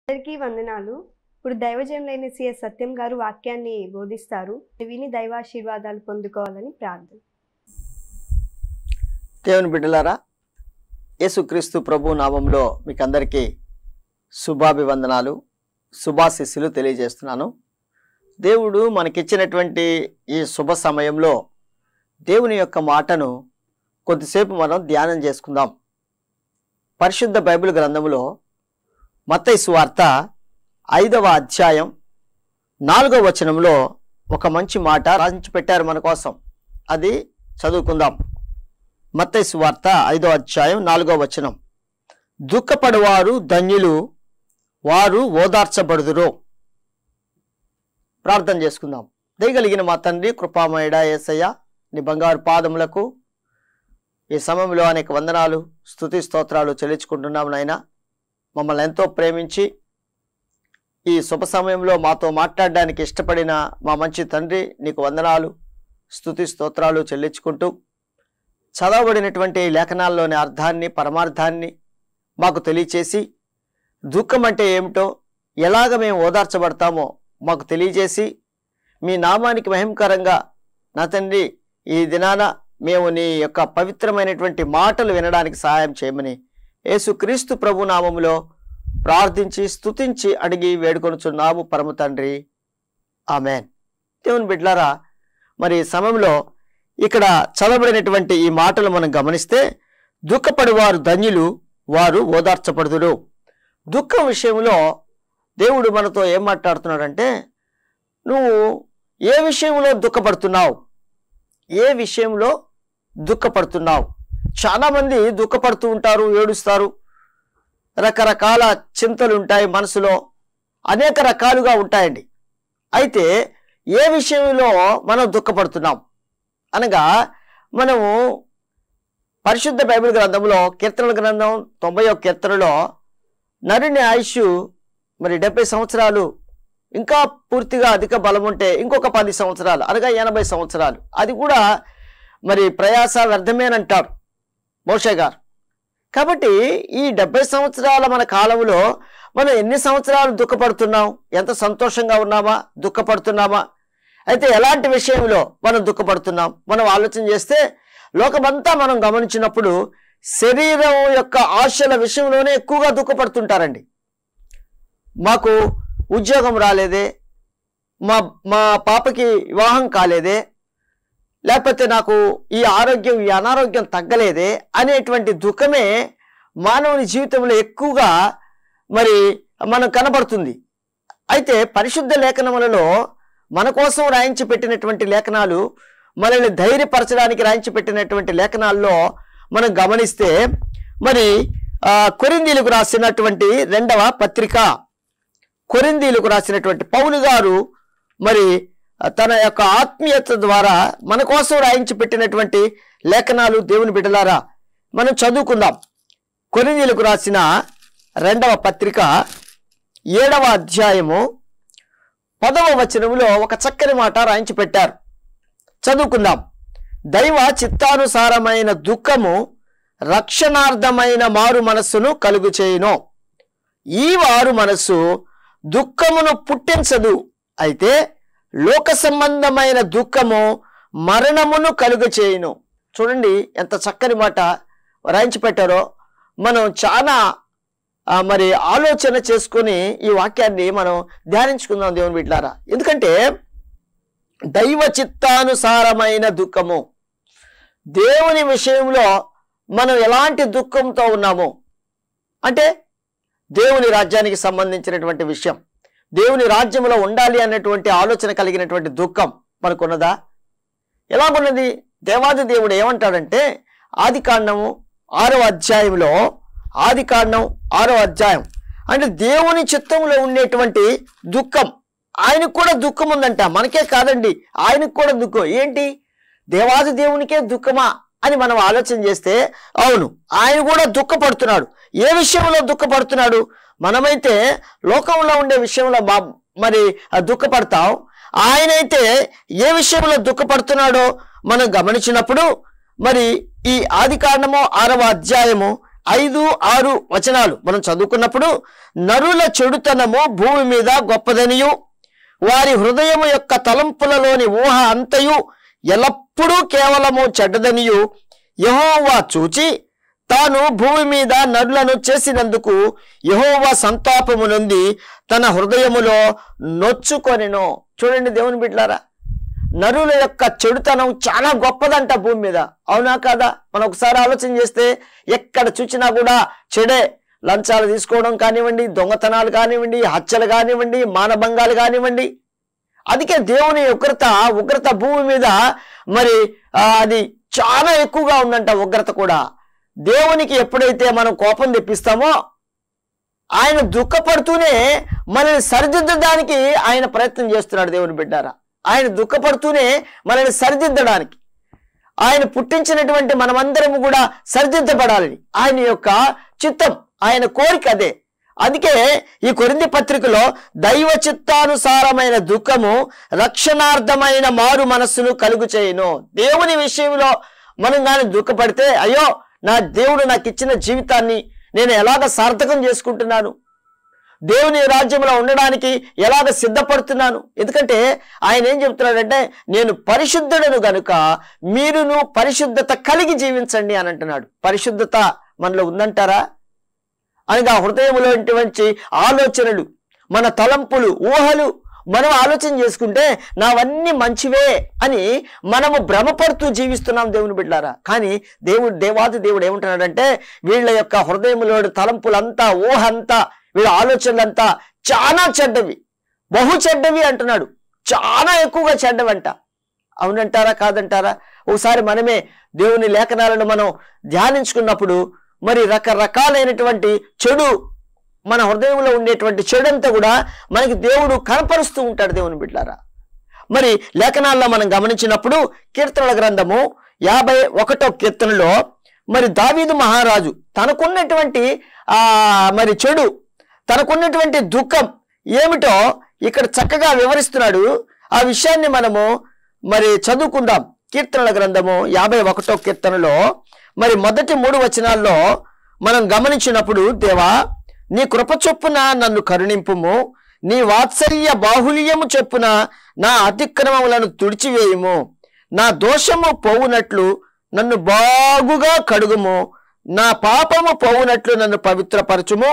అందరికీ వందనాలు ఇప్పుడు దైవజనులైన సిఎస్ సత్యం గారు వాక్యాన్ని బోధిస్తారు విని దైవాశీర్వాదాలు పొందుకోవాలని ప్రార్థన దేవుని బిడ్డలారా యేసుక్రీస్తు ప్రభు నామంలో మీకు అందరికీ శుభాభివందనాలు శుభాశిస్సులు తెలియజేస్తున్నాను దేవుడు మనకిచ్చినటువంటి ఈ శుభ సమయంలో దేవుని యొక్క మాటను కొద్దిసేపు మనం ధ్యానం చేసుకుందాం పరిశుద్ధ బైబిల్ గ్రంథములో మత్తయి సువార్త ఐదవ అధ్యాయం నాలుగవ వచనంలో ఒక మంచి మాట రాయించి పెట్టారు మన కోసం అది చదువుకుందాం మత్తయి సువార్త ఐదో అధ్యాయం నాలుగో వచనం దుఃఖపడువారు ధన్యులు వారు ఓదార్చబడుదురు ప్రార్థన చేసుకుందాం దయగలిగిన మా తండ్రి కృపామయుడ ఏసయ్య నీ బంగారు పాదములకు ఈ సమయంలో అనేక వందనాలు స్తుతి స్తోత్రాలు చెల్లించుకుంటున్నాము నాయన మమ్మల్ని ఎంతో ప్రేమించి ఈ శుభ సమయంలో మాతో మాట్లాడడానికి ఇష్టపడిన మా మంచి తండ్రి నీకు వందనాలు స్తుతి స్తోత్రాలు చెల్లించుకుంటూ చదవబడినటువంటి ఈ లేఖనాల్లోని అర్థాన్ని పరమార్థాన్ని మాకు తెలియచేసి దుఃఖం అంటే ఏమిటో ఎలాగ మేము ఓదార్చబడతామో మాకు తెలియజేసి మీ నామానికి మహిమకరంగా నా తండ్రి ఈ దినాన మేము నీ యొక్క పవిత్రమైనటువంటి మాటలు వినడానికి సహాయం చేయమని యేసుక్రీస్తు ప్రభు నామములో ప్రార్థించి స్తుతించి అడిగి వేడుకొనుచున్నాము పరమ తండ్రి ఆమెన్ దేవుని బిడ్లారా మరి ఈ సమయంలో ఇక్కడ చదవబడినటువంటి ఈ మాటలు మనం గమనిస్తే దుఃఖపడివారు ధన్యులు వారు ఓదార్చబడుదురు దుఃఖం విషయంలో దేవుడు మనతో ఏం మాట్లాడుతున్నాడంటే నువ్వు ఏ విషయంలో దుఃఖపడుతున్నావు ఏ విషయంలో దుఃఖపడుతున్నావు చాలామంది దుఃఖపడుతూ ఉంటారు ఏడుస్తారు రకరకాల చింతలు ఉంటాయి మనసులో అనేక రకాలుగా ఉంటాయండి అయితే ఏ విషయంలో మనం దుఃఖపడుతున్నాం అనగా మనము పరిశుద్ధ బైబిల్ గ్రంథంలో కీర్తనల గ్రంథం తొంభై ఒక కీర్తనలో నరుని ఆయుష్ మరి డెబ్బై సంవత్సరాలు ఇంకా పూర్తిగా అధిక బలం ఉంటే ఇంకొక పది సంవత్సరాలు అనగా ఎనభై సంవత్సరాలు అది కూడా మరి ప్రయాస వ్యర్థమేనంటారు మోషే గారు కాబట్టి ఈ డెబ్బై సంవత్సరాల మన కాలంలో మనం ఎన్ని సంవత్సరాలు దుఃఖపడుతున్నాం ఎంత సంతోషంగా ఉన్నామా దుఃఖపడుతున్నామా అయితే ఎలాంటి విషయంలో మనం దుఃఖపడుతున్నాం మనం ఆలోచన చేస్తే లోకమంతా మనం గమనించినప్పుడు శరీరం యొక్క ఆశల విషయంలోనే ఎక్కువగా దుఃఖపడుతుంటారండి మాకు ఉద్యోగం రాలేదే మా మా పాపకి వివాహం కాలేదే లేకపోతే నాకు ఈ ఆరోగ్యం ఈ అనారోగ్యం తగ్గలేదే అనేటువంటి దుఃఖమే మానవుని జీవితంలో ఎక్కువగా మరి మనం కనబడుతుంది అయితే పరిశుద్ధ లేఖనములలో మన కోసం రాయించి పెట్టినటువంటి లేఖనాలు మనల్ని ధైర్యపరచడానికి రాయించి పెట్టినటువంటి లేఖనాల్లో మనం గమనిస్తే మరి ఆ, కొరిందీలకు రాసినటువంటి రెండవ పత్రిక కొరిందీలకు రాసినటువంటి పౌలు గారు మరి తన యొక్క ఆత్మీయత ద్వారా మన కోసం రాయించి పెట్టినటువంటి లేఖనాలు దేవుని బిడ్డలారా మనం చదువుకుందాం కొరిందీలకు రాసిన రెండవ పత్రిక ఏడవ అధ్యాయము పదవ వచనములో ఒక చక్కని మాట రాయించి పెట్టారు చదువుకుందాం దైవ చిత్తానుసారమైన దుఃఖము రక్షణార్థమైన మారు మనస్సును కలుగు చేయును ఈ వారు మనస్సు దుఃఖమును పుట్టించదు అయితే లోక సంబంధమైన దుఃఖము మరణమును కలుగు చేయును చూడండి ఎంత చక్కని మాట రాయించి పెట్టారో మనం చాలా ఆ, మరి ఆలోచన చేసుకొని ఈ వాక్యాన్ని మనం ధ్యానించుకుందాం దేవుని బిడ్డారా ఎందుకంటే దైవ చిత్తానుసారమైన దుఃఖము దేవుని విషయంలో మనం ఎలాంటి దుఃఖంతో ఉన్నాము అంటే దేవుని రాజ్యానికి సంబంధించినటువంటి విషయం దేవుని రాజ్యంలో ఉండాలి అన్నటువంటి ఆలోచన కలిగినటువంటి దుఃఖం మనకున్నదా ఎలాగున్నది దేవాది దేవుడు ఏమంటాడంటే ఆది కాండము ఆరో అధ్యాయంలో ఆది కాండం ఆరో అధ్యాయం అంటే దేవుని చిత్తంలో ఉండేటువంటి దుఃఖం ఆయనకు కూడా దుఃఖం ఉందంట మనకే కాదండి ఆయనకు కూడా దుఃఖం ఏంటి దేవాది దేవునికే దుఃఖమా అని మనం ఆలోచన చేస్తే అవును ఆయన కూడా దుఃఖపడుతున్నాడు ఏ విషయంలో దుఃఖపడుతున్నాడు మనమైతే లోకంలో ఉండే విషయంలో బా మరి ఆ దుఃఖపడతాం ఆయనైతే ఏ విషయంలో దుఃఖపడుతున్నాడో మనం గమనించినప్పుడు మరి ఈ ఆది కాండము ఆరవ అధ్యాయము ఐదు ఆరు వచనాలు మనం చదువుకున్నప్పుడు నరుల చెడుతనము భూమి మీద గొప్పదనియు వారి హృదయము యొక్క తలంపులలోని ఊహ అంతయు ఎల్లప్పుడూ కేవలము చెడ్డదనియు యహోవా చూచి తాను భూమి మీద నరులను చేసినందుకు యహోవా సంతాపము నొంది తన హృదయములో నొచ్చుకొనెను చూడండి దేవుని బిడ్లారా నరుల యొక్క చెడుతనం చాలా గొప్పదంట భూమి మీద అవునా కాదా మనం ఒకసారి ఆలోచన చేస్తే ఎక్కడ చూసినా కూడా చెడే లంచాలు తీసుకోవడం కానివ్వండి దొంగతనాలు కానివ్వండి హత్యలు కానివ్వండి మానభంగాలు కానివ్వండి అందుకే దేవుని ఉగ్రత ఉగ్రత భూమి మీద మరి ఆ, అది చాలా ఎక్కువగా ఉందంట ఉగ్రత కూడా దేవునికి ఎప్పుడైతే మనం కోపం తెప్పిస్తామో ఆయన దుఃఖపడుతూనే మనల్ని సరిదిద్దడానికి ఆయన ప్రయత్నం చేస్తున్నాడు దేవుని బిడ్డారా ఆయన దుఃఖపడుతూనే మనల్ని సరిదిద్దడానికి ఆయన పుట్టించినటువంటి మనమందరం కూడా సరిదిద్దబడాలని ఆయన యొక్క చిత్తం ఆయన కోరిక అదే అందుకే ఈ కొరింది పత్రికలో దైవ చిత్తానుసారమైన దుఃఖము రక్షణార్థమైన మారు మనస్సును కలుగు చేయను దేవుని విషయంలో మనం కానీ దుఃఖపడితే అయ్యో నా దేవుడు నాకు ఇచ్చిన జీవితాన్ని నేను ఎలాగ సార్థకం చేసుకుంటున్నాను దేవుని రాజ్యంలో ఉండడానికి ఎలాగ సిద్ధపడుతున్నాను ఎందుకంటే ఆయన ఏం చెప్తున్నాడంటే నేను పరిశుద్ధుడను గనుక మీరును పరిశుద్ధత కలిగి జీవించండి అని అంటున్నాడు పరిశుద్ధత మనలో ఉందంటారా అనగా హృదయంలో వంటి ఆలోచనలు మన తలంపులు ఊహలు మనం ఆలోచన చేసుకుంటే నావన్నీ మంచివే అని మనము భ్రమపడుతూ జీవిస్తున్నాం దేవుని బిడ్డారా కానీ దేవుడు దేవాది దేవుడు ఏమంటున్నాడంటే వీళ్ళ యొక్క హృదయంలో తలంపులంతా ఊహ అంతా వీళ్ళ ఆలోచనలంతా చాలా చెడ్డవి బహు చెడ్డవి అంటున్నాడు చాలా ఎక్కువగా చెడ్డవంట అవునంటారా కాదంటారా ఒకసారి మనమే దేవుని లేఖనాలను మనం ధ్యానించుకున్నప్పుడు మరి రకరకాలైనటువంటి చెడు మన హృదయంలో ఉండేటువంటి చెడంతా కూడా మనకి దేవుడు కనపరుస్తూ ఉంటాడు దేవుని బిడ్డారా మరి లేఖనాల్లో మనం గమనించినప్పుడు కీర్తనల గ్రంథము యాభై ఒకటో కీర్తనలో మరి దావీదు మహారాజు తనకున్నటువంటి ఆ మరి చెడు తనకున్నటువంటి దుఃఖం ఏమిటో ఇక్కడ చక్కగా వివరిస్తున్నాడు ఆ విషయాన్ని మనము మరి చదువుకుందాం కీర్తనల గ్రంథము యాభై ఒకటో కీర్తనలో మరి మొదటి మూడు వచనాల్లో మనం గమనించినప్పుడు దేవా నీ కృప చొప్పున నన్ను కరుణింపుము నీ వాత్సల్య బాహుల్యము చొప్పున నా అతిక్రమములను తుడిచివేయుము నా దోషము పోవునట్లు నన్ను బాగుగా కడుగుము నా పాపము పోవునట్లు నన్ను పవిత్రపరచుము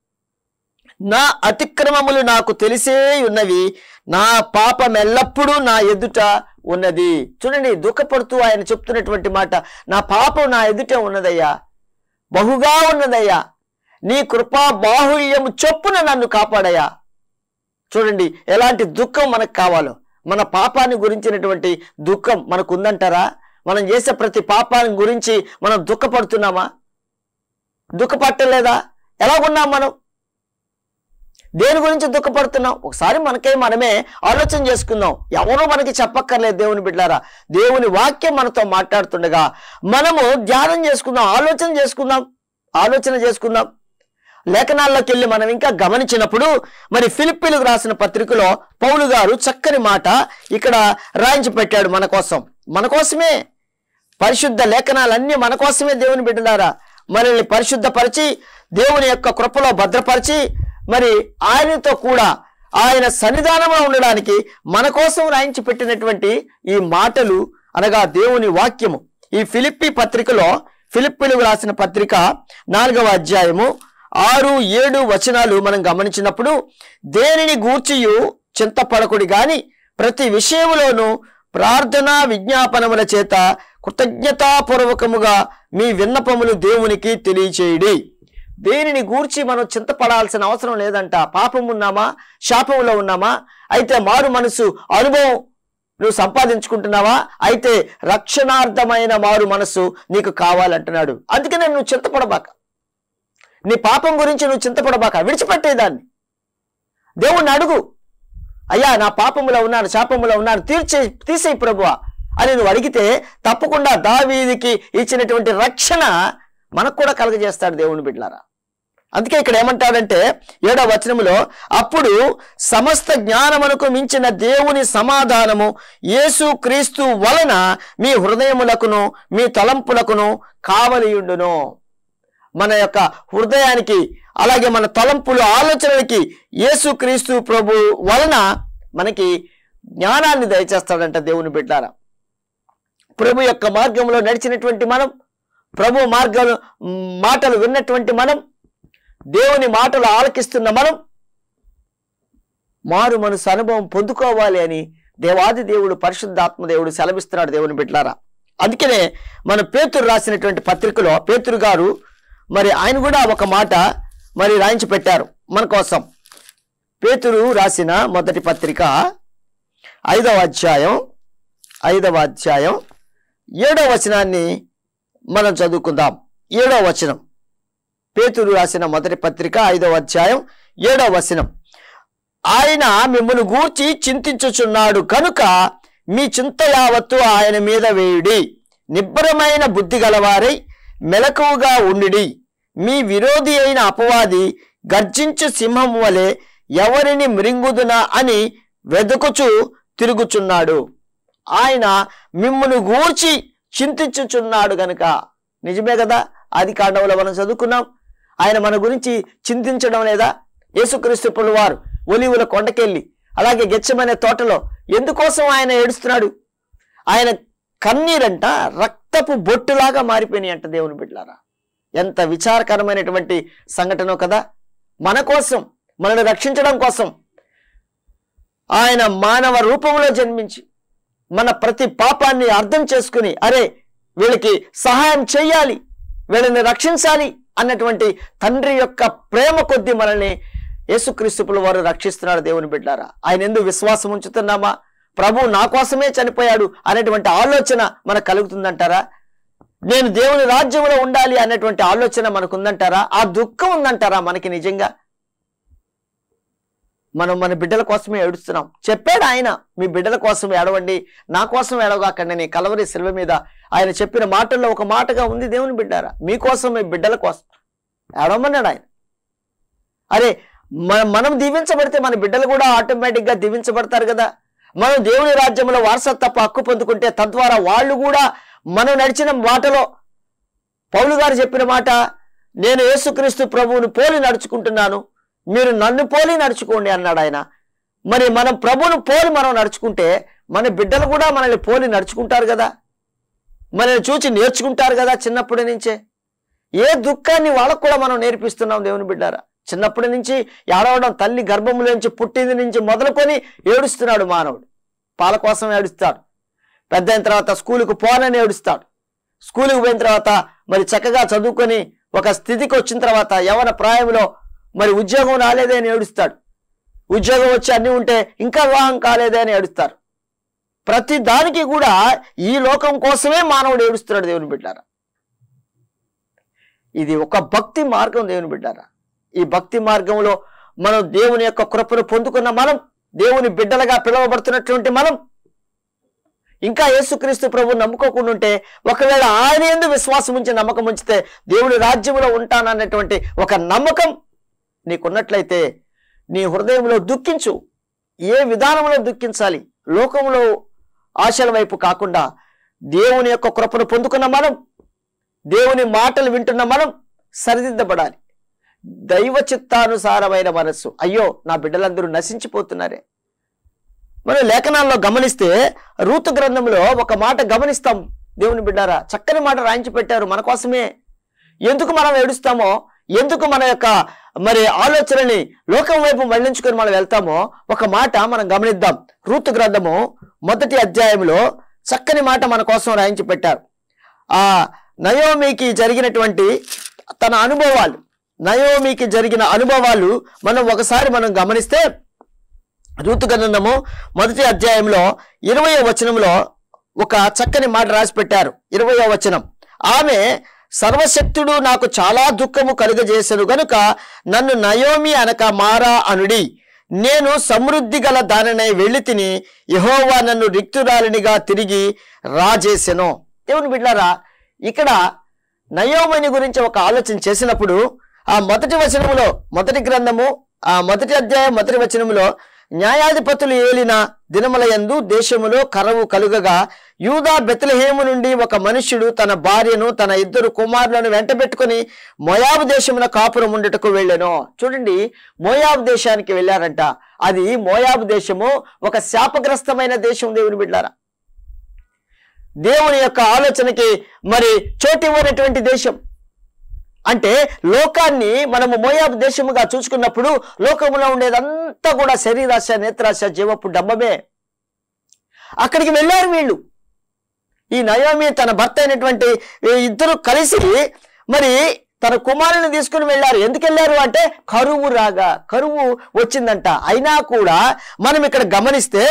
నా అతిక్రమములు నాకు తెలిసే ఉన్నవి నా పాపం ఎల్లప్పుడూ నా ఎదుట ఉన్నది చూడండి దుఃఖపడుతూ ఆయన చెప్తున్నటువంటి మాట నా పాపం నా ఎదుట ఉన్నదయ్యా బహుగా ఉన్నదయ్యా నీ కృపా బాహుల్యము చొప్పున నన్ను కాపాడయ్యా చూడండి ఎలాంటి దుఃఖం మనకు కావాలో మన పాపాన్ని గురించినటువంటి దుఃఖం మనకు ఉందంటారా మనం చేసే ప్రతి పాపాన్ని గురించి మనం దుఃఖపడుతున్నామా దుఃఖపట్టలేదా ఎలాగున్నాం మనం దేని గురించి దుఃఖపడుతున్నాం ఒకసారి మనకే మనమే ఆలోచన చేసుకుందాం ఎవరో మనకి చెప్పక్కర్లేదు దేవుని బిడ్డారా దేవుని వాక్యం మనతో మాట్లాడుతుండగా మనము ధ్యానం చేసుకుందాం ఆలోచన చేసుకుందాం ఆలోచన చేసుకుందాం లేఖనాల్లోకి వెళ్ళి మనం ఇంకా గమనించినప్పుడు మరి ఫిలిప్పీలకు రాసిన పత్రికలో పౌలు గారు చక్కని మాట ఇక్కడ రాయించి పెట్టాడు మన కోసం మన కోసమే పరిశుద్ధ లేఖనాలన్నీ మన కోసమే దేవుని బిడ్డలారా మనల్ని పరిశుద్ధపరిచి దేవుని యొక్క కృపలో భద్రపరిచి మరి ఆయనతో కూడా ఆయన సన్నిధానంలో ఉండడానికి మన కోసం రాయించి పెట్టినటువంటి ఈ మాటలు అనగా దేవుని వాక్యము ఈ ఫిలిప్పి పత్రికలో ఫిలిప్పీలకు రాసిన పత్రిక నాలుగవ అధ్యాయము ఆరు ఏడు వచనాలు మనం గమనించినప్పుడు దేనిని గూర్చియు చింతపడకుడి గాని ప్రతి విషయములోనూ ప్రార్థన విజ్ఞాపనముల చేత కృతజ్ఞతాపూర్వకముగా మీ విన్నపములు దేవునికి తెలియచేయుడి దేనిని గూర్చి మనం చింతపడాల్సిన అవసరం లేదంట పాపం ఉన్నామా శాపంలో ఉన్నామా అయితే మారు మనసు అనుభవం నువ్వు సంపాదించుకుంటున్నావా అయితే రక్షణార్థమైన మారు మనసు నీకు కావాలంటున్నాడు అందుకనే నువ్వు చింతపడబాక నీ పాపం గురించి నువ్వు చింతపడబాక విడిచిపెట్టేదాన్ని దేవుణ్ణి అడుగు అయ్యా నా పాపములో ఉన్నాను శాపములో ఉన్నాను తీర్చే తీసేయి ప్రభువా అని నువ్వు అడిగితే తప్పకుండా దావీదికి ఇచ్చినటువంటి రక్షణ మనకు కూడా కలగజేస్తాడు దేవుని బిడ్లారా అందుకే ఇక్కడ ఏమంటాడంటే ఏడవ వచనములో అప్పుడు సమస్త జ్ఞానమునకు మించిన దేవుని సమాధానము యేసు క్రీస్తు వలన మీ హృదయములకును మీ తలంపులకును కావలియుండును మన యొక్క హృదయానికి అలాగే మన తలంపులు ఆలోచనలకి యేసుక్రీస్తు ప్రభు వలన మనకి జ్ఞానాన్ని దయచేస్తాడంట దేవుని బిడ్డారా ప్రభు యొక్క మార్గంలో నడిచినటువంటి మనం ప్రభు మార్గం మాటలు విన్నటువంటి మనం దేవుని మాటలు ఆలకిస్తున్న మనం మారు మనసు అనుభవం పొందుకోవాలి అని దేవాది దేవుడు పరిశుద్ధాత్మ దేవుడు సెలవిస్తున్నాడు దేవుని బిడ్డలారా అందుకనే మన పేతురు రాసినటువంటి పత్రికలో పేతురు గారు మరి ఆయన కూడా ఒక మాట మరి రాయించి పెట్టారు మన కోసం పేతురు రాసిన మొదటి పత్రిక ఐదవ అధ్యాయం ఐదవ అధ్యాయం ఏడవ వచనాన్ని మనం చదువుకుందాం ఏడవ వచనం పేతురు రాసిన మొదటి పత్రిక ఐదవ అధ్యాయం ఏడవ వచనం ఆయన మిమ్మల్ని గూర్చి చింతించుచున్నాడు కనుక మీ చింత యావత్తు ఆయన మీద వేయుడి నిబ్బరమైన బుద్ధి గలవారై మెలకువగా ఉండిడి మీ విరోధి అయిన అపవాది గర్జించు సింహం వలె ఎవరిని మృంగుదునా అని వెదుకుచు తిరుగుచున్నాడు ఆయన మిమ్మల్ని గూర్చి చింతించుచున్నాడు గనుక నిజమే కదా ఆది కాండంలో మనం చదువుకున్నాం ఆయన మన గురించి చింతించడం లేదా యేసుక్రీస్తు ప్రభువు వారు ఒలివుల కొండకెళ్ళి అలాగే గెచ్చమనే తోటలో ఎందుకోసం ఆయన ఏడుస్తున్నాడు ఆయన కన్నీరంట రక్తపు బొట్టులాగా మారిపోయినాయి అంట దేవుని బిడ్డలారా ఎంత విచారకరమైనటువంటి సంఘటన కదా మన కోసం మనల్ని రక్షించడం కోసం ఆయన మానవ రూపంలో జన్మించి మన ప్రతి పాపాన్ని అర్థం చేసుకుని అరే వీళ్ళకి సహాయం చేయాలి వీళ్ళని రక్షించాలి అన్నటువంటి తండ్రి యొక్క ప్రేమ కొద్దీ మనల్ని యేసుక్రీస్తుపుల వారు రక్షిస్తున్నాడు దేవుని బిడ్డారా ఆయన ఎందుకు విశ్వాసం ఉంచుతున్నామా ప్రభు నా కోసమే చనిపోయాడు అనేటువంటి ఆలోచన మనకు కలుగుతుందంటారా నేను దేవుని రాజ్యంలో ఉండాలి అనేటువంటి ఆలోచన మనకు ఉందంటారా ఆ దుఃఖం ఉందంటారా మనకి నిజంగా మనం మన బిడ్డల కోసమే ఏడుస్తున్నాం చెప్పాడు ఆయన మీ బిడ్డల కోసం ఏడవండి నా కోసం ఏడవగాకండి నీ కలవరి శిల్వ మీద ఆయన చెప్పిన మాటల్లో ఒక మాటగా ఉంది దేవుని బిడ్డారా మీకోసం మీ బిడ్డల కోసం ఏడవమన్నాడు ఆయన అరే మన మనం దీవించబడితే మన బిడ్డలు కూడా ఆటోమేటిక్గా దీవించబడతారు కదా మనం దేవుని రాజ్యంలో వారసత్వపు హక్కు పొందుకుంటే తద్వారా వాళ్ళు కూడా మనం నడిచిన మాటలో పౌలు గారు చెప్పిన మాట నేను యేసుక్రీస్తు ప్రభువుని పోలి నడుచుకుంటున్నాను మీరు నన్ను పోలి నడుచుకోండి అన్నాడు ఆయన మరి మనం ప్రభువును పోలి మనం నడుచుకుంటే మన బిడ్డలు కూడా మనల్ని పోలి నడుచుకుంటారు కదా మనల్ని చూచి నేర్చుకుంటారు కదా చిన్నప్పటి నుంచే ఏ దుఃఖాన్ని వాళ్ళకు కూడా మనం నేర్పిస్తున్నాం దేవుని బిడ్డారా చిన్నప్పటి నుంచి ఏడవడం తల్లి గర్భంలో నుంచి పుట్టింది నుంచి మొదలుకొని ఏడుస్తున్నాడు మానవుడు పాల కోసం ఏడుస్తాడు పెద్ద అయిన తర్వాత స్కూలుకు పోనని ఏడుస్తాడు స్కూలుకు పోయిన తర్వాత మరి చక్కగా చదువుకొని ఒక స్థితికి వచ్చిన తర్వాత యవన ప్రాయంలో మరి ఉద్యోగం రాలేదే అని ఏడుస్తాడు ఉద్యోగం వచ్చి అన్ని ఉంటే ఇంకా వివాహం కాలేదే అని ఏడుస్తారు ప్రతి దానికి కూడా ఈ లోకం కోసమే మానవుడు ఏడుస్తున్నాడు దేవుని బిడ్డారా ఇది ఒక భక్తి మార్గం దేవుని బిడ్డారా ఈ భక్తి మార్గంలో మనం దేవుని యొక్క కృపను పొందుకున్న మనం దేవుని బిడ్డలుగా పిలువబడుతున్నటువంటి మనం ఇంకా యేసుక్రీస్తు ప్రభు నమ్ముకోకుండా ఉంటే ఒకవేళ ఆయన ఎందు విశ్వాసం ఉంచి నమ్మకం ఉంచితే దేవుని రాజ్యంలో ఉంటానన్నటువంటి ఒక నమ్మకం నీకున్నట్లయితే నీ హృదయంలో దుఃఖించు ఏ విధానంలో దుఃఖించాలి లోకంలో ఆశల వైపు కాకుండా దేవుని యొక్క కృపను పొందుకున్న మనం దేవుని మాటలు వింటున్న మనం సరిదిద్దబడాలి దైవ చిత్తానుసారమైన మనస్సు అయ్యో నా బిడ్డలందరూ నశించిపోతున్నారే మనం లేఖనాల్లో గమనిస్తే రూతు గ్రంథంలో ఒక మాట గమనిస్తాం దేవుని బిడ్డారా చక్కని మాట రాయించి పెట్టారు మన కోసమే ఎందుకు మనం ఏడుస్తామో ఎందుకు మన యొక్క మరి ఆలోచనని లోకం వైపు మళ్లించుకొని మనం వెళ్తామో ఒక మాట మనం గమనిద్దాం రూతు గ్రంథము మొదటి అధ్యాయంలో చక్కని మాట మన కోసం రాయించి పెట్టారు ఆ నయోమికి జరిగినటువంటి తన అనుభవాలు నయోమికి జరిగిన అనుభవాలు మనం ఒకసారి మనం గమనిస్తే రూతు గ్రంథము మొదటి అధ్యాయంలో ఇరవయో వచనంలో ఒక చక్కని మాట రాసి పెట్టారు ఇరవయో వచనం ఆమె సర్వశక్తుడు నాకు చాలా దుఃఖము కలుగజేసెను గనుక నన్ను నయోమి అనక మారా అనుడి నేను సమృద్ధి గల దానినై వెళ్ళి తిని యహోవా నన్ను రిక్తురాలినిగా తిరిగి రాజేసెను దేవుని బిడ్డారా ఇక్కడ నయోమని గురించి ఒక ఆలోచన చేసినప్పుడు ఆ మొదటి వచనములో మొదటి గ్రంథము ఆ మొదటి అధ్యాయం మొదటి వచనములో న్యాయాధిపతులు ఏలిన దినములయందు దేశములో కరవు కలుగగా యూదా బెత్లహేము నుండి ఒక మనుష్యుడు తన భార్యను తన ఇద్దరు కుమారులను వెంటబెట్టుకుని మోయాబు దేశమున కాపురం ఉండుటకు వెళ్ళాను చూడండి మోయాబు దేశానికి వెళ్ళారంట అది మోయాబు దేశము ఒక శాపగ్రస్తమైన దేశం దేవుని బిడ్డారా దేవుని యొక్క ఆలోచనకి మరి చోటు ఇవ్వనటువంటి దేశం అంటే లోకాన్ని మనము మోయాబు దేశముగా చూసుకున్నప్పుడు లోకములో ఉండేదంతా కూడా శరీరాశ నేత్రాశ జీవపు డబ్బమే అక్కడికి వెళ్ళారు వీళ్ళు ఈ నయోమి తన భర్త అయినటువంటి ఈ ఇద్దరు కలిసి మరి తన కుమారుని తీసుకుని వెళ్ళారు ఎందుకు వెళ్ళారు అంటే కరువు రాగా కరువు వచ్చిందంట అయినా కూడా మనం ఇక్కడ గమనిస్తే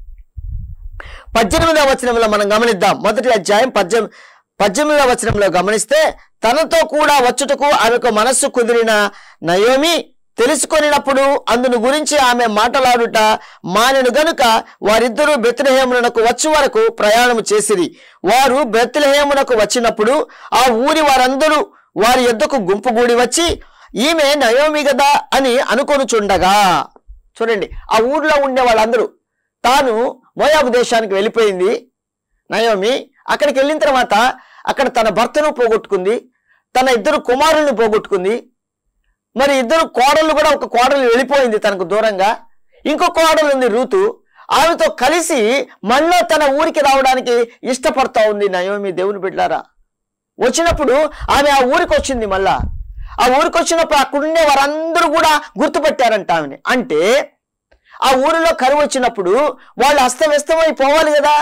పద్దెనిమిదవ వచనంలో మనం గమనిద్దాం మొదటి అధ్యాయం పద్దెనిమిది పద్దెనిమిదవ వచనంలో గమనిస్తే తనతో కూడా వచ్చుటకు ఆమెకు మనస్సు కుదిరిన నయోమి తెలుసుకొనినప్పుడు అందును గురించి ఆమె మాటలాడుట మానెను గనుక వారిద్దరూ బెత్లహేమునకు వచ్చి వరకు ప్రయాణం చేసిరి వారు బెత్లహేమునకు వచ్చినప్పుడు ఆ ఊరి వారందరూ వారి యొద్దకు గుంపుగూడి వచ్చి ఈమె నయోమి గదా అని అనుకొనుచుండగా చూడండి ఆ ఊర్లో ఉండే వాళ్ళందరూ తాను మోయాబు దేశానికి వెళ్ళిపోయింది నయోమి అక్కడికి వెళ్ళిన తర్వాత అక్కడ తన భర్తను పోగొట్టుకుంది తన ఇద్దరు కుమారుల్ని పోగొట్టుకుంది మరి ఇద్దరు కోడళ్ళు కూడా ఒక కోడలు వెళ్ళిపోయింది తనకు దూరంగా ఇంకో కోడలు ఉంది రూతు ఆమెతో కలిసి మళ్ళీ తన ఊరికి రావడానికి ఇష్టపడతా ఉంది నయోమి దేవుని బిడ్డారా వచ్చినప్పుడు ఆమె ఆ ఊరికి వచ్చింది మళ్ళా ఆ ఊరికి వచ్చినప్పుడు అక్కడుండే వారందరూ కూడా గుర్తుపెట్టారంట ఆమెని అంటే ఆ ఊరిలో కరువు వచ్చినప్పుడు వాళ్ళు అస్తవ్యస్తమై పోవాలి కదా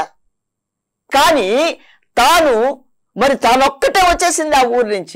కానీ తాను మరి తానొక్కటే వచ్చేసింది ఆ ఊరి నుంచి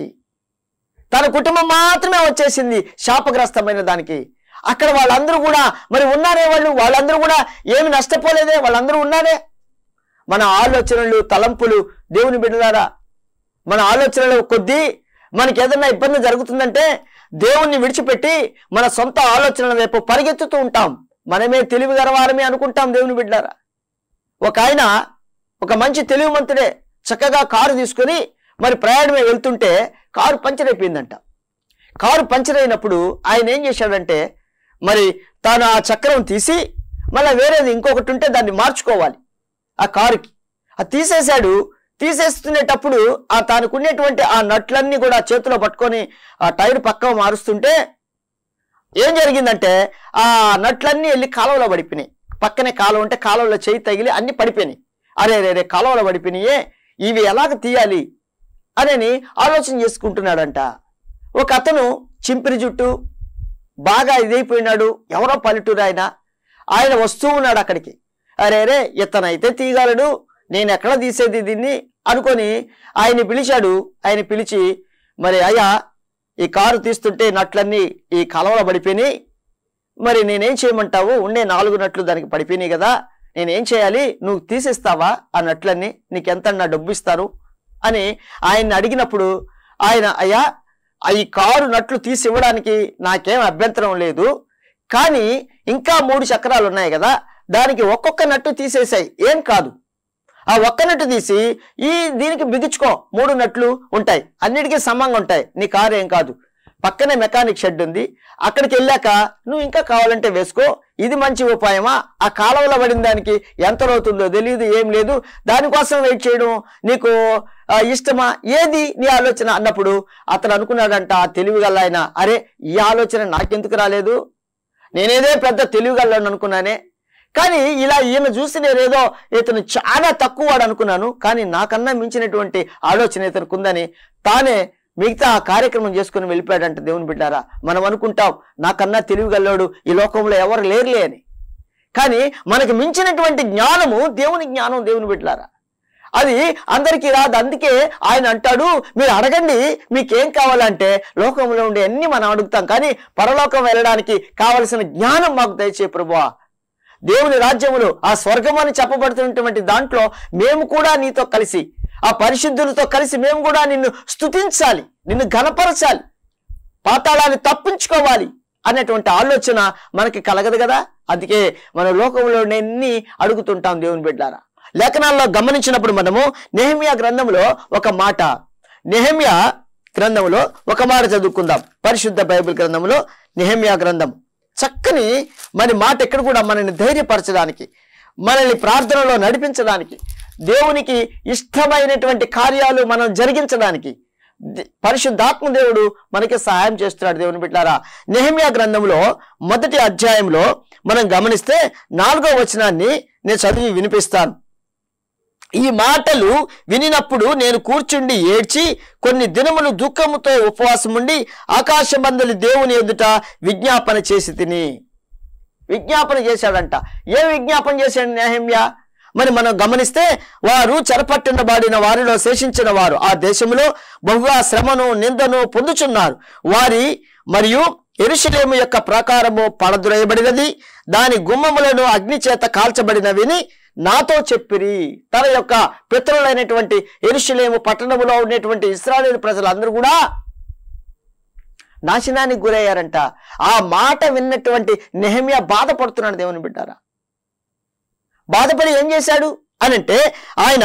తన కుటుంబం మాత్రమే వచ్చేసింది శాపగ్రస్తమైన దానికి అక్కడ వాళ్ళందరూ కూడా మరి ఉన్నారే వాళ్ళు వాళ్ళందరూ కూడా ఏమి నష్టపోలేదే వాళ్ళందరూ ఉన్నారే మన ఆలోచనలు తలంపులు దేవుని బిడ్డలారా మన ఆలోచనలు కొద్దీ మనకి ఏదైనా ఇబ్బంది జరుగుతుందంటే దేవుణ్ణి విడిచిపెట్టి మన సొంత ఆలోచనల వైపు పరిగెత్తుతూ ఉంటాం మనమే తెలివి గలవారమే అనుకుంటాం దేవుని బిడ్డారా ఒక ఆయన ఒక మంచి తెలివిమంతుడే చక్కగా కారు తీసుకొని మరి ప్రయాణమే వెళ్తుంటే కారు పంచర్ అయిపోయిందంట కారు పంచర్ అయినప్పుడు ఆయన ఏం చేశాడంటే మరి తాను ఆ చక్రం తీసి మళ్ళీ వేరేది ఇంకొకటి ఉంటే దాన్ని మార్చుకోవాలి ఆ కారుకి అది తీసేశాడు తీసేస్తునేటప్పుడు ఆ తానుకున్నటువంటి ఆ నట్లన్నీ కూడా చేతిలో పట్టుకొని ఆ టైర్ పక్క మారుస్తుంటే ఏం జరిగిందంటే ఆ నట్లన్నీ వెళ్ళి కాలువలో పడిపోయినాయి పక్కనే కాలువ ఉంటే కాలువలో చేయి తగిలి అన్ని పడిపోయినాయి అరే రే రే కాలువలో పడిపోయినాయే ఇవి ఎలాగ తీయాలి అని ఆలోచన చేసుకుంటున్నాడంట ఒక అతను చింపిరి జుట్టు బాగా ఇదైపోయినాడు ఎవరో పల్లెటూరు ఆయన ఆయన వస్తూ ఉన్నాడు అక్కడికి అరే రే ఇతనైతే తీయగలడు నేను ఎక్కడ తీసేది దీన్ని అనుకొని ఆయన్ని పిలిచాడు ఆయన పిలిచి మరి అయ్యా ఈ కారు తీస్తుంటే నట్లన్నీ ఈ కలవలో పడిపోయినాయి మరి నేనేం చేయమంటావు ఉండే నాలుగు నట్లు దానికి పడిపోయినాయి కదా నేనేం చేయాలి నువ్వు తీసేస్తావా ఆ నట్లన్నీ నీకెంత నా డబ్బు ఇస్తారు అని ఆయన్ని అడిగినప్పుడు ఆయన అయ్యా ఆ ఈ కారు నట్లు తీసి ఇవ్వడానికి నాకేం అభ్యంతరం లేదు కానీ ఇంకా మూడు చక్రాలు ఉన్నాయి కదా దానికి ఒక్కొక్క నట్టు తీసేసాయి ఏం కాదు ఆ ఒక్క నట్టు తీసి ఈ దీనికి బిగించుకో మూడు నట్లు ఉంటాయి అన్నిటికీ సమంగా ఉంటాయి నీ కారు ఏం కాదు పక్కనే మెకానిక్ షెడ్ ఉంది అక్కడికి వెళ్ళాక నువ్వు ఇంకా కావాలంటే వేసుకో ఇది మంచి ఉపాయమా ఆ కాలువలో పడిన దానికి ఎంత అవుతుందో తెలియదు ఏం లేదు దానికోసం వెయిట్ చేయడం నీకు ఆ, ఇష్టమా ఏది నీ ఆలోచన అన్నప్పుడు అతను అనుకున్నాడంట ఆ తెలివిగల ఆయన అరే ఈ ఆలోచన నాకెందుకు రాలేదు నేనేదే పెద్ద తెలివిగలను అనుకున్నానే కానీ ఇలా ఈయన చూసి నేనేదో ఇతను చాలా తక్కువ వాడు అనుకున్నాను కానీ నాకన్నా మించినటువంటి ఆలోచన ఇతనికి ఉందని తానే మిగతా ఆ కార్యక్రమం చేసుకుని వెళ్ళిపోయాడంట దేవుని బిడ్డారా మనం అనుకుంటాం నాకన్నా తెలివిగల్లోడు ఈ లోకంలో ఎవరు లేరులే అని కానీ మనకు మించినటువంటి జ్ఞానము దేవుని జ్ఞానం దేవుని బిడ్డలారా అది అందరికీ రాదు అందుకే ఆయన అంటాడు మీరు అడగండి మీకేం కావాలంటే లోకంలో ఉండే అన్ని మనం అడుగుతాం కానీ పరలోకం వెళ్ళడానికి కావలసిన జ్ఞానం మాకు దయచే ప్రభువా దేవుని రాజ్యములో ఆ స్వర్గం అని చెప్పబడుతున్నటువంటి దాంట్లో మేము కూడా నీతో కలిసి ఆ పరిశుద్ధులతో కలిసి మేము కూడా నిన్ను స్తుతించాలి నిన్ను ఘనపరచాలి పాతాళాన్ని తప్పించుకోవాలి అనేటువంటి ఆలోచన మనకి కలగదు కదా అందుకే మన లోకంలో ఎన్ని అడుగుతుంటాం దేవుని బిడ్డారా లేఖనాల్లో గమనించినప్పుడు మనము నెహమియా గ్రంథంలో ఒక మాట నెహమియా గ్రంథంలో ఒక మాట చదువుకుందాం పరిశుద్ధ బైబిల్ గ్రంథంలో నెహమియా గ్రంథం చక్కని మరి మాట ఎక్కడ కూడా మనల్ని ధైర్యపరచడానికి మనల్ని ప్రార్థనలో నడిపించడానికి దేవునికి ఇష్టమైనటువంటి కార్యాలు మనం జరిగించడానికి ది- పరిశుద్ధాత్మ దేవుడు మనకి సహాయం చేస్తున్నాడు దేవుని బిడ్డారా నెహమ్యా గ్రంథంలో మొదటి అధ్యాయంలో మనం గమనిస్తే నాలుగో వచనాన్ని నేను చదివి వినిపిస్తాను ఈ మాటలు వినినప్పుడు నేను కూర్చుండి ఏడ్చి కొన్ని దినములు దుఃఖముతో ఉపవాసం ఉండి ఆకాశమందలి దేవుని ఎదుట విజ్ఞాపన చేసి తిని విజ్ఞాపన చేశాడంట ఏ విజ్ఞాపన చేశాడు నెహమ్య మరి మనం గమనిస్తే వారు చెరపట్టినబడిన వారిలో శేషించిన వారు ఆ దేశంలో బహుగా శ్రమను నిందను పొందుచున్నారు వారి మరియు ఎరుషలేము యొక్క ప్రాకారము పడదురేయబడినది దాని గుమ్మములను అగ్ని చేత కాల్చబడినవిని నాతో చెప్పిరి తన యొక్క పితరులైనటువంటి ఎరుషలేము పట్టణములో ఉండేటువంటి ఇస్రాయేల్ ప్రజలందరూ కూడా నాశనానికి గురయ్యారంట ఆ మాట విన్నటువంటి నెహమ్యా బాధపడుతున్నాడు దేవుని బిడ్డారా బాధపడి ఏం చేశాడు అనంటే ఆయన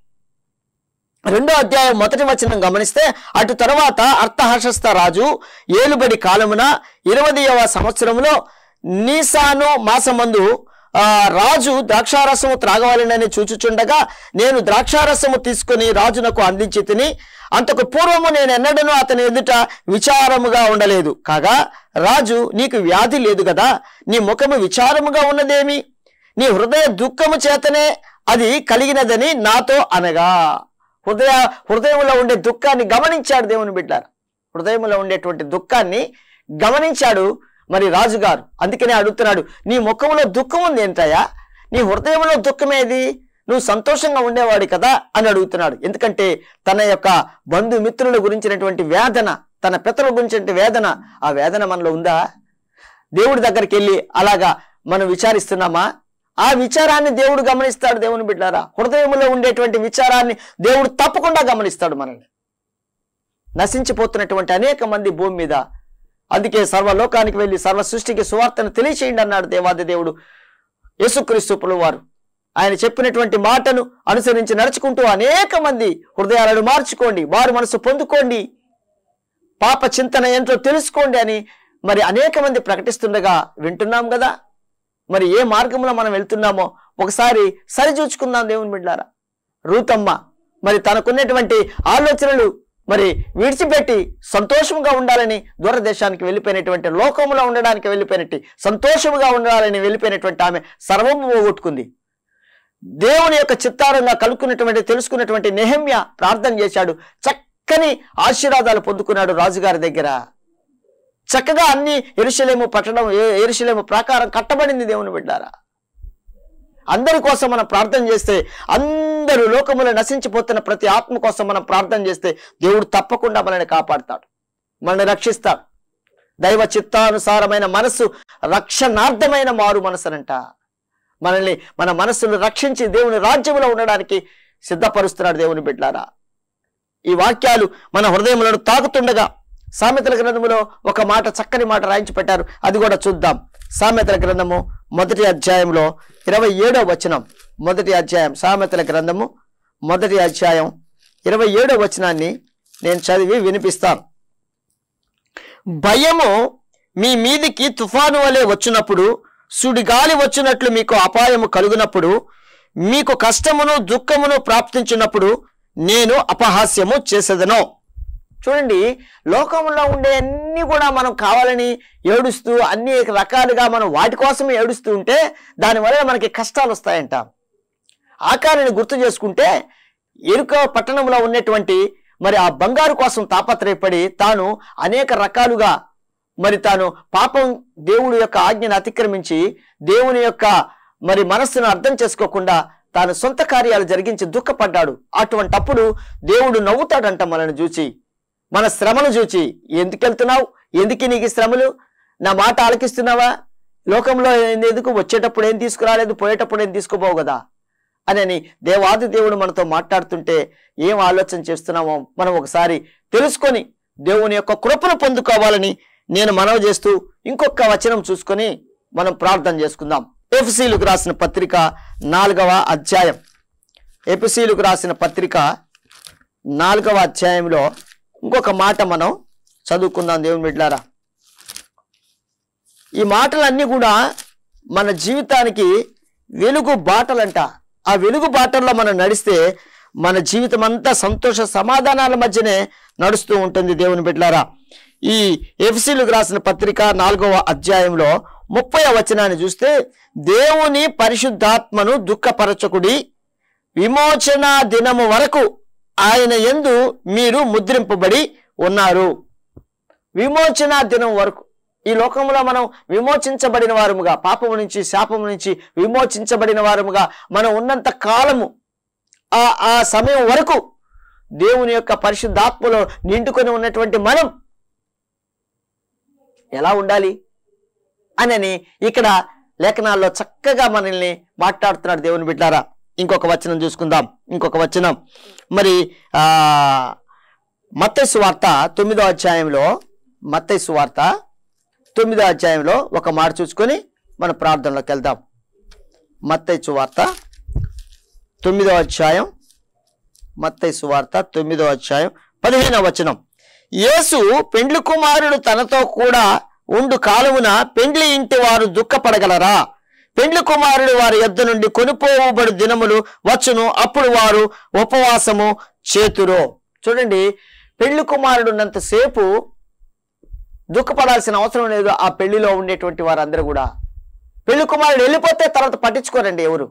రెండో అధ్యాయం మొదటి వచనం గమనిస్తే అటు తర్వాత అర్థహర్షస్థ రాజు ఏలుబడి కాలమున ఇరవదవ సంవత్సరంలో నీసాను మాసమందు ఆ రాజు ద్రాక్షారసము త్రాగవలనని చూచుచుండగా నేను ద్రాక్షారసము తీసుకుని రాజునకు అందించి తిని అంతకు పూర్వము నేను ఎన్నడను అతని ఎదుట విచారముగా ఉండలేదు కాగా రాజు నీకు వ్యాధి లేదు కదా నీ ముఖము విచారముగా ఉన్నదేమి నీ హృదయ దుఃఖము చేతనే అది కలిగినదని నాతో అనగా హృదయ హృదయంలో ఉండే దుఃఖాన్ని గమనించాడు దేవుని బిడ్డారు హృదయంలో ఉండేటువంటి దుఃఖాన్ని గమనించాడు మరి రాజుగారు అందుకనే అడుగుతున్నాడు నీ ముఖంలో దుఃఖం ఉంది ఏంటయ్యా నీ హృదయంలో దుఃఖమేది నువ్వు సంతోషంగా ఉండేవాడు కదా అని అడుగుతున్నాడు ఎందుకంటే తన యొక్క బంధుమిత్రుల గురించినటువంటి వేదన తన పితరుల గురించినటువంటి వేదన ఆ వేదన మనలో ఉందా దేవుడి దగ్గరికి వెళ్ళి అలాగా మనం విచారిస్తున్నామా ఆ విచారాన్ని దేవుడు గమనిస్తాడు దేవుని బిడ్డారా హృదయంలో ఉండేటువంటి విచారాన్ని దేవుడు తప్పకుండా గమనిస్తాడు మనల్ని నశించిపోతున్నటువంటి అనేక మంది భూమి మీద అందుకే సర్వలోకానికి వెళ్ళి సర్వ సృష్టికి సువార్తను తెలియచేయండి అన్నాడు దేవాది దేవుడు యేసుక్రీస్తు వారు ఆయన చెప్పినటువంటి మాటను అనుసరించి నడుచుకుంటూ అనేక మంది హృదయాలను మార్చుకోండి వారి మనసు పొందుకోండి పాప చింతన ఏంటో తెలుసుకోండి అని మరి అనేక మంది ప్రకటిస్తుండగా వింటున్నాం కదా మరి ఏ మార్గంలో మనం వెళ్తున్నామో ఒకసారి సరిచూచుకుందాం దేవుని బిడ్డారా రూతమ్మ మరి తనకున్నటువంటి ఆలోచనలు మరి విడిచిపెట్టి సంతోషంగా ఉండాలని దూరదేశానికి వెళ్ళిపోయినటువంటి లోకంలో ఉండడానికి వెళ్ళిపోయినట్టు సంతోషముగా ఉండాలని వెళ్ళిపోయినటువంటి ఆమె సర్వము పోగొట్టుకుంది దేవుని యొక్క చిత్తారంగా కలుక్కున్నటువంటి తెలుసుకున్నటువంటి నెహమ్య ప్రార్థన చేశాడు చక్కని ఆశీర్వాదాలు పొందుకున్నాడు రాజుగారి దగ్గర చక్కగా అన్ని ఎరుషలేము పట్టడం ఏ- ఎరుషలేము ప్రాకారం కట్టబడింది దేవుని బిడ్డారా అందరి కోసం మనం ప్రార్థన చేస్తే అందరూ లోకములో నశించిపోతున్న ప్రతి ఆత్మ కోసం మనం ప్రార్థన చేస్తే దేవుడు తప్పకుండా మనల్ని కాపాడుతాడు మనల్ని రక్షిస్తాడు దైవ చిత్తానుసారమైన మనస్సు రక్షణార్థమైన మారు మనసునంట మనల్ని మన మనస్సును రక్షించి దేవుని రాజ్యంలో ఉండడానికి సిద్ధపరుస్తున్నాడు దేవుని బిడ్డారా ఈ వాక్యాలు మన హృదయములను తాకుతుండగా సామెతల గ్రంథములో ఒక మాట చక్కని మాట రాయించి పెట్టారు అది కూడా చూద్దాం సామెతల గ్రంథము మొదటి అధ్యాయంలో ఇరవై ఏడో వచనం మొదటి అధ్యాయం సామెతల గ్రంథము మొదటి అధ్యాయం ఇరవై ఏడో వచనాన్ని నేను చదివి వినిపిస్తాను భయము మీ మీదికి తుఫాను వలె వచ్చినప్పుడు సుడిగాలి వచ్చినట్లు మీకు అపాయము కలుగునప్పుడు మీకు కష్టమును దుఃఖమును ప్రాప్తించినప్పుడు నేను అపహాస్యము చేసేదను చూడండి లోకంలో ఉండే అన్ని కూడా మనం కావాలని ఏడుస్తూ అన్ని రకాలుగా మనం వాటి కోసమే ఏడుస్తూ ఉంటే దానివల్ల మనకి కష్టాలు వస్తాయంట ఆకారాన్ని గుర్తు చేసుకుంటే ఎరుక పట్టణంలో ఉన్నటువంటి మరి ఆ బంగారు కోసం తాపత్రయపడి తాను అనేక రకాలుగా మరి తాను పాపం దేవుడి యొక్క ఆజ్ఞను అతిక్రమించి దేవుని యొక్క మరి మనస్సును అర్థం చేసుకోకుండా తాను సొంత కార్యాలు జరిగించి దుఃఖపడ్డాడు అటువంటప్పుడు దేవుడు నవ్వుతాడంట మనల్ని చూచి మన శ్రమను చూచి ఎందుకు వెళ్తున్నావు ఎందుకు నీకు ఈ శ్రమలు నా మాట ఆలకిస్తున్నావా లోకంలో ఎందుకు వచ్చేటప్పుడు ఏం తీసుకురాలేదు పోయేటప్పుడు ఏం తీసుకుపోవు కదా అని దేవాది దేవుడు మనతో మాట్లాడుతుంటే ఏం ఆలోచన చేస్తున్నామో మనం ఒకసారి తెలుసుకొని దేవుని యొక్క కృపను పొందుకోవాలని నేను మనవి చేస్తూ ఇంకొక వచనం చూసుకొని మనం ప్రార్థన చేసుకుందాం ఎఫ్సీలకు రాసిన పత్రిక నాలుగవ అధ్యాయం ఎఫ్సీలకు రాసిన పత్రిక నాలుగవ అధ్యాయంలో ఇంకొక మాట మనం చదువుకుందాం దేవుని బిడ్డారా ఈ మాటలన్నీ కూడా మన జీవితానికి వెలుగు బాటలంట ఆ వెలుగు బాటల్లో మనం నడిస్తే మన జీవితం అంతా సంతోష సమాధానాల మధ్యనే నడుస్తూ ఉంటుంది దేవుని బిడ్డలారా ఈ ఎఫ్సీలకు రాసిన పత్రిక నాలుగవ అధ్యాయంలో ముప్పై వచనాన్ని చూస్తే దేవుని పరిశుద్ధాత్మను దుఃఖపరచకుడి విమోచన దినము వరకు ఆయన ఎందు మీరు ముద్రింపబడి ఉన్నారు విమోచన దినం వరకు ఈ లోకంలో మనం విమోచించబడిన వారముగా పాపము నుంచి శాపము నుంచి విమోచించబడిన వారముగా మనం ఉన్నంత కాలము ఆ ఆ సమయం వరకు దేవుని యొక్క పరిశుద్ధాత్మలో నిండుకొని ఉన్నటువంటి మనం ఎలా ఉండాలి అనని ఇక్కడ లేఖనాల్లో చక్కగా మనల్ని మాట్లాడుతున్నాడు దేవుని బిడ్డారా ఇంకొక వచనం చూసుకుందాం ఇంకొక వచనం మరి ఆ మత్తయి వార్త తొమ్మిదో అధ్యాయంలో మత్తయి వార్త తొమ్మిదో అధ్యాయంలో ఒక మాట చూసుకొని మన ప్రార్థనలోకి వెళ్దాం మత్తయి వార్త తొమ్మిదో అధ్యాయం మత్తయి సువార్త తొమ్మిదో అధ్యాయం పదిహేనవ వచనం యేసు పెండ్లి కుమారుడు తనతో కూడా ఉండు కాలమున పెండ్లి ఇంటి వారు దుఃఖపడగలరా పెండ్లి కుమారుడు వారి యొద్ద నుండి కొనుపోబడు దినములు వచ్చును అప్పుడు వారు ఉపవాసము చేతురు చూడండి పెళ్లి కుమారుడు ఉన్నంతసేపు దుఃఖపడాల్సిన అవసరం లేదు ఆ పెళ్లిలో ఉండేటువంటి వారందరూ కూడా పెళ్లి కుమారుడు వెళ్ళిపోతే తర్వాత పట్టించుకోరండి ఎవరు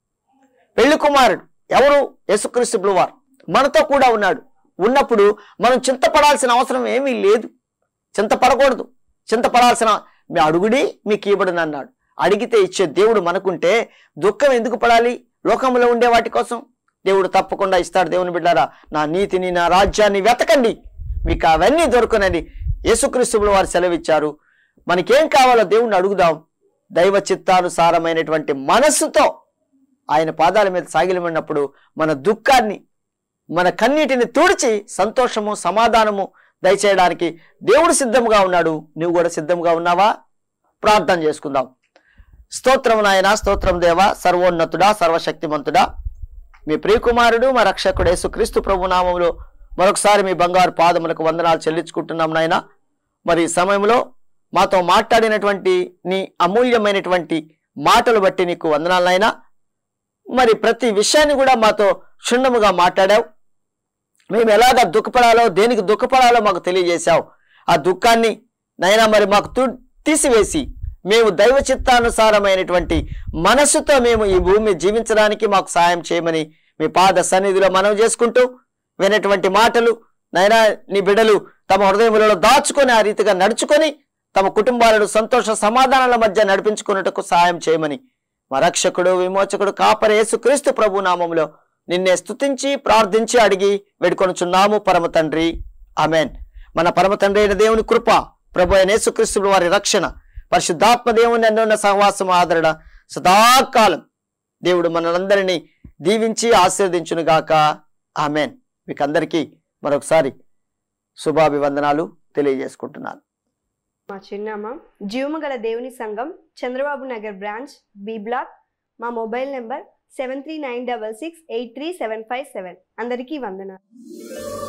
పెళ్లి కుమారుడు ఎవరు యేసుక్రీస్తు వారు మనతో కూడా ఉన్నాడు ఉన్నప్పుడు మనం చింతపడాల్సిన అవసరం ఏమీ లేదు చింతపడకూడదు చింతపడాల్సిన మీ అడుగుడి మీకు ఇవ్వడని అన్నాడు అడిగితే ఇచ్చే దేవుడు మనకుంటే దుఃఖం ఎందుకు పడాలి లోకంలో ఉండే వాటి కోసం దేవుడు తప్పకుండా ఇస్తాడు దేవుని బిడ్డారా నా నీతిని నా రాజ్యాన్ని వెతకండి మీకు అవన్నీ దొరకనండి యేసుక్రీస్తువులు వారు సెలవిచ్చారు మనకేం కావాలో దేవుణ్ణి అడుగుదాం దైవ చిత్తానుసారమైనటువంటి మనస్సుతో ఆయన పాదాల మీద సాగిలమన్నప్పుడు మన దుఃఖాన్ని మన కన్నీటిని తుడిచి సంతోషము సమాధానము దయచేయడానికి దేవుడు సిద్ధంగా ఉన్నాడు నువ్వు కూడా సిద్ధంగా ఉన్నావా ప్రార్థన చేసుకుందాం స్తోత్రం నాయన స్తోత్రం దేవ సర్వోన్నతుడా సర్వశక్తిమంతుడా మీ ప్రియకుమారుడు మా రక్షకుడు యేసుక్రీస్తు ప్రభు నామములో మరొకసారి మీ బంగారు పాదములకు వందనాలు చెల్లించుకుంటున్నాం నాయన మరి ఈ సమయంలో మాతో మాట్లాడినటువంటి నీ అమూల్యమైనటువంటి మాటలు బట్టి నీకు వందనాలు నాయనా మరి ప్రతి విషయాన్ని కూడా మాతో క్షుణ్ణముగా మాట్లాడావు మేము ఎలాగ దుఃఖపడాలో దేనికి దుఃఖపడాలో మాకు తెలియజేశావు ఆ దుఃఖాన్ని నైనా మరి మాకు తు- తీసివేసి మేము దైవ చిత్తానుసారమైనటువంటి మనస్సుతో మేము ఈ భూమి జీవించడానికి మాకు సాయం చేయమని మీ పాద సన్నిధిలో మనవి చేసుకుంటూ వినటువంటి మాటలు నైనా నీ బిడ్డలు తమ హృదయములలో దాచుకొని ఆ రీతిగా నడుచుకొని తమ కుటుంబాలను సంతోష సమాధానాల మధ్య నడిపించుకున్నట్టుకు సహాయం చేయమని మా రక్షకుడు విమోచకుడు కాపరి యేసుక్రీస్తు ప్రభు నామములో నిన్నే స్తుతించి ప్రార్థించి అడిగి వేడుకొనుచున్నాము పరమ తండ్రి ఆమెన్ మన పరమ తండ్రి అయిన దేవుని కృప ప్రభు అయిన యేసుక్రీస్తు వారి రక్షణ పరిశుద్ధాత్మ దేవుని అన్నున్న సహవాసం ఆదరణ సదాకాలం దేవుడు మనలందరినీ దీవించి ఆశీర్వదించునుగాక ఆమెన్ మీకు అందరికీ మరొకసారి శుభాభివందనాలు తెలియజేసుకుంటున్నాను మా చిరునామా జీవము గల దేవుని సంఘం Chandrababu Nagar branch B block మా mobile number seven three nine double six eight three seven five seven అందరికీ వందనాలు